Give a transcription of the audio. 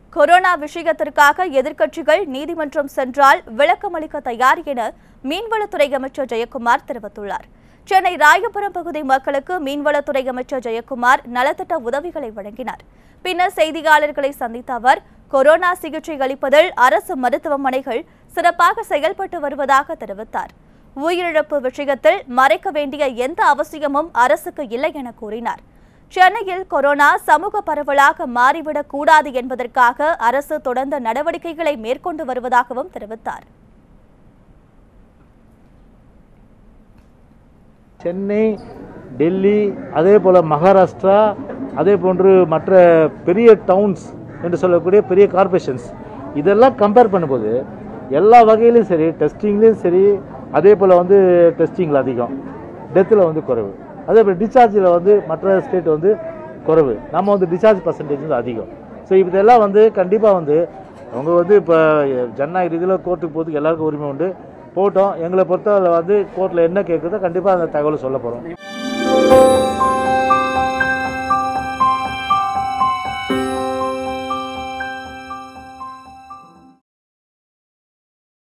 corona விஷயத்திற்காக எதிர்க்கட்சிகள் நீதிமன்றம் சென்றால் விளக்கமளிக்க தயார் என மீன்வளத்துறை அமைச்சர் ஜெயக்குமார் தெரிவித்துள்ளார் சென்னை ராயபுரம் பகுதி மக்களுக்கு மீன்வளத்துறை அமைச்சர் ஜெயக்குமார் நலத்திட்ட உதவிகளை வழங்கினார் பின்னர் செய்தியாளர்களை சந்தித்த அவர் கொரோனா சிகிச்சை அளிப்பதில் அரசு மருத்துவமனைகள் சிறப்பாக செயல்பட்டு வருவதாக தெரிவித்தார் உயிரிழப்பு விஷயத்தில் மறைக்க வேண்டிய எந்த அவசியமும் அரசுக்கு இல்லை என கூறினார் சென்னையில் கொரோனா சமூக பரவலாக மாறிவிடக் கூடாது என்பதற்காக அரசு தொடர்ந்த நடவடிக்கைகளை மேற்கொண்டு வருவதாகவும் தெரிவித்தார் சென்னை டெல்லி அதே போல் மகாராஷ்டிரா அதே போன்று மற்ற பெரிய டவுன்ஸ் என்று சொல்லக்கூடிய பெரிய கார்பரேஷன்ஸ் இதெல்லாம் கம்பேர் பண்ணும்போது எல்லா வகையிலும் சரி டெஸ்டிங்லேயும் சரி அதே போல் வந்து டெஸ்டிங்கில் அதிகம் டெத்தில் வந்து குறைவு அதே போல் டிஸ்சார்ஜில் வந்து மற்ற ஸ்டேட் வந்து குறைவு நம்ம வந்து டிஸ்சார்ஜ் பர்சன்டேஜ் வந்து அதிகம் ஸோ இதெல்லாம் வந்து கண்டிப்பாக வந்து அவங்க வந்து இப்போ ஜனநாயக ரீதியில் கோர்ட்டுக்கு போகிறதுக்கு எல்லாருக்கும் உரிமை உண்டு போட்டோம் எங்களை பொறுத்தவரை வந்து கோர்ட்டில் என்ன கேட்குதோ கண்டிப்பாக அந்த தகவலை சொல்ல போகிறோம்